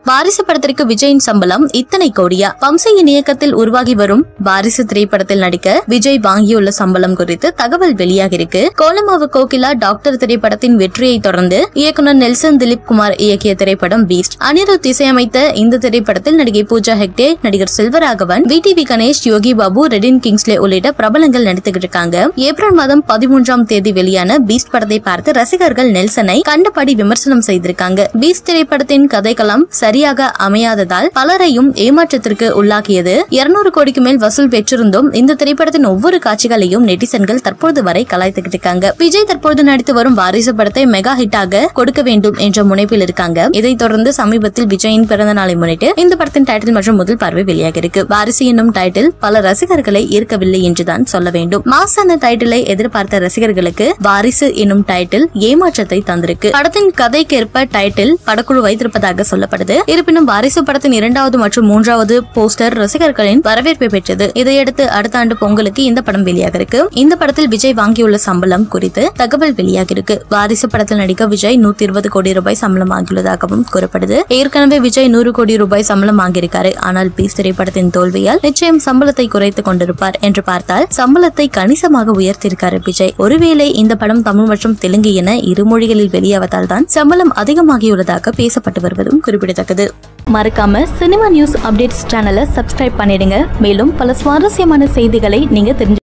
வாரிசு படத்திற்கு விஜயின் சம்பளம் இத்தனை கோடியா வம்சையின் இயக்கத்தில் உருவாகி வரும் வாரிசு திரைப்படத்தில் நடிக்க விஜய் வாங்கியுள்ள சம்பளம் குறித்து தகவல் வெளியாகிருக்கு கோலமாவு கோகிலா டாக்டர் திரைப்படத்தின் வெற்றியை தொடர்ந்து இயக்குனர் நெல்சன் திலீப் குமார் இயக்கிய திரைப்படம் பீஸ்ட் அனிருத் இசையமைத்த இந்த திரைப்படத்தில் நடிகை பூஜா ஹெக்டே நடிகர் Selvaraghavan V T V Ganesh Yogi Babu Redin Kingsley உள்ளிட்ட பிரபலங்கள் நடித்துக்கிட்டு இருக்காங்க ஏப்ரல் மாதம் பதிமூன்றாம் தேதி வெளியான பீஸ்ட் படத்தை பார்த்து ரசிகர்கள் நெல்சனை கண்டபடி விமர்சனம் செய்திருக்காங்க பீஸ்ட் திரைப்படத்தின் கதைக்களம் சரியாக அமையாததால் பலரையும் ஏமாற்றத்திற்கு உள்ளாக்கியது இருநூறு கோடிக்கு மேல் வசூல் பெற்றிருந்தும் இந்த திரைப்படத்தின் ஒவ்வொரு காட்சிகளையும் நெட்டிசன்கள் தற்போது வரை கலாய்த்துக்கிட்டு இருக்காங்க விஜய் தற்போது நடித்து வரும் வாரிசு படத்தை மெகா ஹிட்டாக கொடுக்க வேண்டும் என்ற முனைப்பில் இருக்காங்க இதைத் தொடர்ந்து சமீபத்தில் விஜயின் பிறந்த நாளை முன்னிட்டு இந்த படத்தின் டைட்டில் மற்றும் முதல் பார்வை வெளியாகிருக்கு வாரிசு என்னும் டைட்டில் பல ரசிகர்களை ஈர்க்கவில்லை என்றுதான் சொல்ல வேண்டும் மாசான டைட்டிலை எதிர்பார்த்த ரசிகர்களுக்கு வாரிசு என்னும் டைட்டில் ஏமாற்றத்தை தந்திருக்கு படத்தின் கதைக்கேற்ப டைட்டில் படக்குழு வைத்திருப்பதாக சொல்லப்படுது இருப்பினும் வாரிசு படத்தின் இரண்டாவது மற்றும் மூன்றாவது போஸ்டர் ரசிகர்களின் வரவேற்பை பெற்றது இதையடுத்து அடுத்த ஆண்டு பொங்கலுக்கு இந்த படம் வெளியாக இருக்கு இந்த படத்தில் விஜய் வாங்கியுள்ள சம்பளம் குறித்து தகவல் வெளியாகிருக்கு வாரிசு படத்தில் நடிக்க விஜய் நூத்தி இருபது கோடி ரூபாய் சம்பளம் வாங்கியுள்ளதாகவும் கூறப்படுது ஏற்கனவே விஜய் நூறு கோடி ரூபாய் சம்பளம் வாங்கியிருக்காரு ஆனால் பீஸ் திரைப்படத்தின் தோல்வியால் நிச்சயம் சம்பளத்தை குறைத்துக் கொண்டிருப்பார் என்று பார்த்தால் சம்பளத்தை கணிசமாக உயர்த்தியிருக்காரு விஜய் ஒருவேளை இந்த படம் தமிழ் மற்றும் தெலுங்கு என இரு மொழிகளில் வெளியாவதால் தான் சம்பளம் அதிகமாகியுள்ளதாக பேசப்பட்டு வருவதும் குறிப்பிடத்தக்கது மறக்காம சினிமா நியூஸ் அப்டேட்ஸ் சேனலை சப்ஸ்கிரைப் பண்ணிடுங்க மேலும் பல சுவாரஸ்யமான செய்திகளை நீங்க தெரிஞ்சு